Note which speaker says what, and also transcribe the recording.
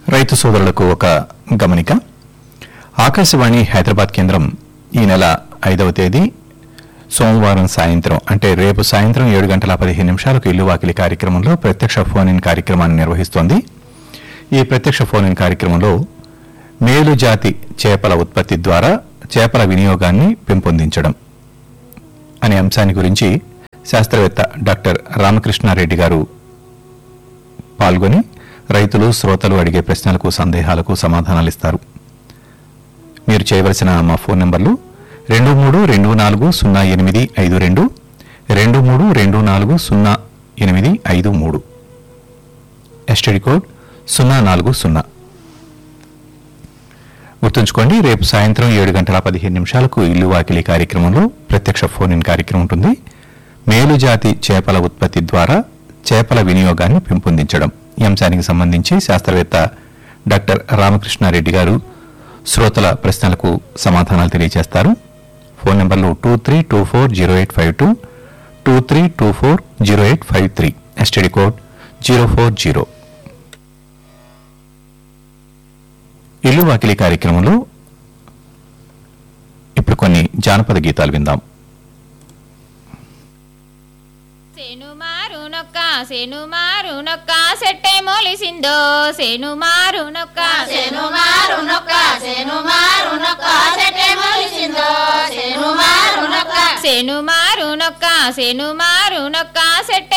Speaker 1: రైతు సోదరులకు ఒక గమనిక ఆకాశవాణి హైదరాబాద్ కేంద్రం ఈ నెల ఐదవ తేదీ సోమవారం సాయంత్రం అంటే రేపు సాయంత్రం ఏడు గంటల పదిహేను నిమిషాలకు ఇల్లు వాకిలి కార్యక్రమంలో ప్రత్యక్ష ఫోన్ ఇన్ కార్యక్రమాన్ని నిర్వహిస్తోంది ఈ ప్రత్యక్ష ఫోన్ ఇన్ కార్యక్రమంలో మేలు జాతి చేపల ఉత్పత్తి ద్వారా చేపల వినియోగాన్ని పెంపొందించడం అనే అంశాన్ని గురించి శాస్త్రవేత్త డాక్టర్ రామకృష్ణారెడ్డి గారు పాల్గొని రైతులు శ్రోతలు అడిగే ప్రశ్నలకు సందేహాలకు సమాధానాలు ఇస్తారు మీరు చేయవలసిన మా ఫోన్ నంబర్లు రెండు మూడు రెండు నాలుగు సున్నా ఎనిమిది ఐదు రెండు రెండు మూడు రెండు నాలుగు సున్నా ఎనిమిది ఐదు మూడు ఎస్టీడీ కోడ్ సున్నా నాలుగు సున్నా గుర్తుంచుకోండి రేపు సాయంత్రం ఏడు గంటల పదిహేను నిమిషాలకు ఇల్లు వాకిలి కార్యక్రమంలో ప్రత్యక్ష ఫోన్ ఇన్ కార్యక్రమం ఉంటుంది మేలు జాతి చేపల ఉత్పత్తి ద్వారా చేపల వినియోగాన్ని పెంపొందించడం ఈ అంశానికి సంబంధించి శాస్త్రవేత్త డాక్టర్ రామకృష్ణారెడ్డి గారు శ్రోతల ప్రశ్నలకు సమాధానాలు తెలియజేస్తారు phone numbers two three two four zero eight five two two three two four zero eight five three STD code zero four zero ఇల్లు వాకిలి కార్యక్రమంలో ఇప్పుడు కొన్ని జానపద గీతాలు విందాం
Speaker 2: సేను మారు నొక్క సేను మారు నొక్క సెట్టే మొలిసిందో సేను మారు నొక్క
Speaker 3: సేను మారు నొక్క సేను మారు నొక్క చెట్టే మొలిసిందో సేను మారు నొక్క
Speaker 2: సేను మారు నొక్క సేను మారు నొక్క సెట్టే